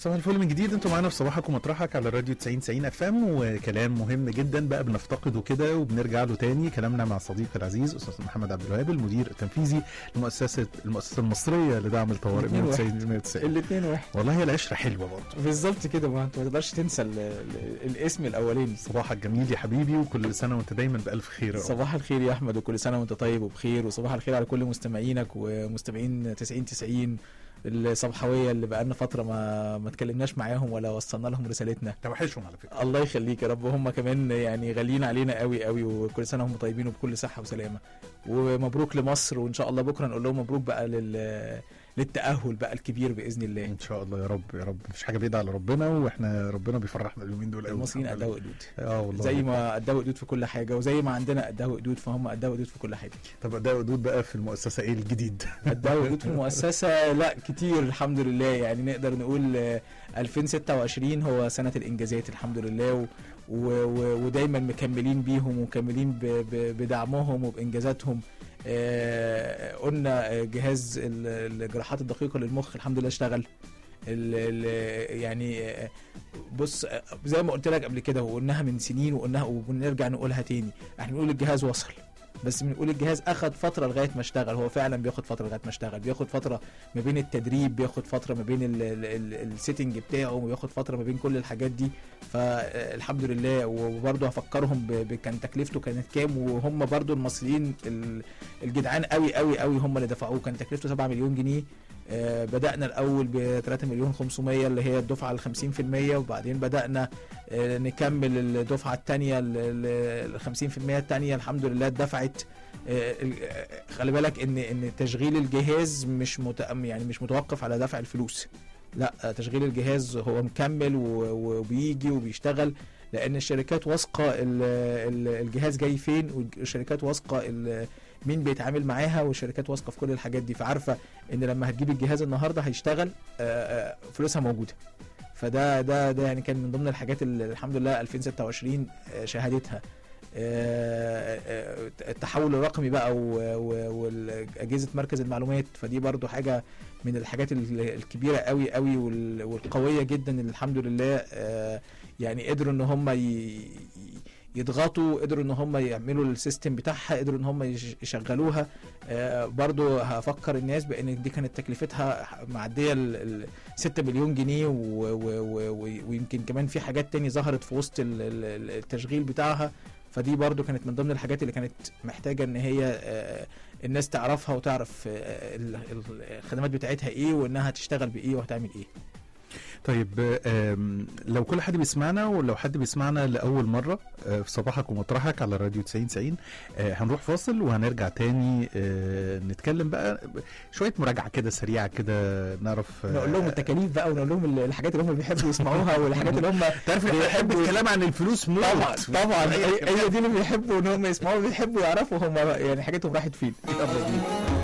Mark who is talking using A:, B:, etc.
A: صباح الفل من جديد انتوا معانا في صباحك ومطرحك على الراديو 90 90 اف ام وكلام مهم جدا بقى بنفتقده كده وبنرجع له تاني كلامنا مع صديقي العزيز استاذ محمد عبد الوهاب المدير التنفيذي لمؤسسه المؤسسه المصريه لدعم الطوارئ
B: الاتنين
A: 190 190
B: الاثنين واحد
A: والله هي العشره حلوه برضه
B: بالظبط كده ما انت ما تقدرش تنسى ال- ال- الاسم الاولاني
A: صباحك جميل يا حبيبي وكل سنه وانت دايما بالف خير يا رب.
B: صباح الخير يا احمد وكل سنه وانت طيب وبخير وصباح الخير على كل مستمعينك ومستمعين 90 90 الصبحويه اللي بقالنا فتره ما ما اتكلمناش معاهم ولا وصلنا لهم رسالتنا
A: توحشهم على فكره
B: الله يخليك يا رب هم كمان يعني غاليين علينا قوي قوي وكل سنه هم طيبين وبكل صحه وسلامه ومبروك لمصر وان شاء الله بكره نقول لهم مبروك بقى لل للتاهل بقى الكبير باذن الله
A: ان شاء الله يا رب يا رب مفيش حاجه بعيده على ربنا واحنا ربنا بيفرحنا اليومين دول قوي
B: المصريين
A: الحمد لله.
B: قدها قدود
A: اه والله
B: زي ما قدها قدود في كل حاجه وزي ما عندنا قدها قدود فهم قدها قدود في كل حاجه
A: طب ده ودود بقى في المؤسسه ايه الجديد
B: قدها وجود في المؤسسة لا كتير الحمد لله يعني نقدر نقول آه، 2026 هو سنة الإنجازات الحمد لله و و و ودايما مكملين بيهم ومكملين ب ب بدعمهم وبإنجازاتهم آه، قلنا آه، جهاز ال- الجراحات الدقيقة للمخ الحمد لله اشتغل ال ال يعني آه، بص آه، زي ما قلت لك قبل كده وقلناها من سنين وقلناها وبنرجع نقولها تاني احنا بنقول الجهاز وصل بس بنقول الجهاز اخد فتره لغايه ما اشتغل هو فعلا بياخد فتره لغايه ما اشتغل بياخد فتره ما بين التدريب بياخد فتره ما بين ال- ال- ال- السيتنج بتاعه وبياخد فتره ما بين كل الحاجات دي فالحمد لله وبرضه هفكرهم ب- ب- كان تكلفته كانت كام وهم برضه المصريين ال- الجدعان قوي قوي قوي هم اللي دفعوه كان تكلفته 7 مليون جنيه آه، بدأنا الأول ب 3 مليون 500 اللي هي الدفعة ال 50% وبعدين بدأنا آه، نكمل الدفعة الثانية ال 50% الثانية الحمد لله اتدفعت آه، ال- آه، خلي بالك ان ان تشغيل الجهاز مش مت... يعني مش متوقف على دفع الفلوس لا آه، تشغيل الجهاز هو مكمل و- وبيجي وبيشتغل لان الشركات واثقه ال- ال- الجهاز جاي فين والشركات واثقه ال- مين بيتعامل معاها والشركات واثقه في كل الحاجات دي فعارفه ان لما هتجيب الجهاز النهارده هيشتغل آه، آه، فلوسها موجوده فده ده ده يعني كان من ضمن الحاجات اللي الحمد لله 2026 آه، شهادتها آه، آه، التحول الرقمي بقى و- و- واجهزه مركز المعلومات فدي برضو حاجه من الحاجات ال- الكبيره قوي قوي وال- والقويه جدا اللي الحمد لله آه، يعني قدروا ان هم ي- يضغطوا قدروا ان هم يعملوا السيستم بتاعها قدروا ان هم يش- يشغلوها آه، برضو هفكر الناس بان دي كانت تكلفتها معديه ال ال 6 مليون جنيه و- و- و- و- ويمكن كمان في حاجات تاني ظهرت في وسط ال- ال- التشغيل بتاعها فدي برضو كانت من ضمن الحاجات اللي كانت محتاجة ان هي آه، الناس تعرفها وتعرف آه، ال- ال- الخدمات بتاعتها ايه وانها هتشتغل بايه وهتعمل ايه
A: طيب آم، لو كل حد بيسمعنا ولو حد بيسمعنا لاول مره آه، في صباحك ومطرحك على الراديو 90 90 آه، هنروح فاصل وهنرجع تاني آه، نتكلم بقى شويه مراجعه كده سريعه كده نعرف آه،
B: نقول لهم التكاليف بقى ونقول لهم ال- الحاجات اللي هم بيحبوا يسمعوها والحاجات اللي هم
A: تعرف إحنا بنحب
B: بيحبوا-
A: الكلام عن الفلوس موت
B: طبعا طبعا
A: أيوة
B: هي هي دي اللي بيحبوا ان هم يسمعوا بيحبوا يعرفوا هم يعني حاجاتهم راحت فين
A: يلا بينا.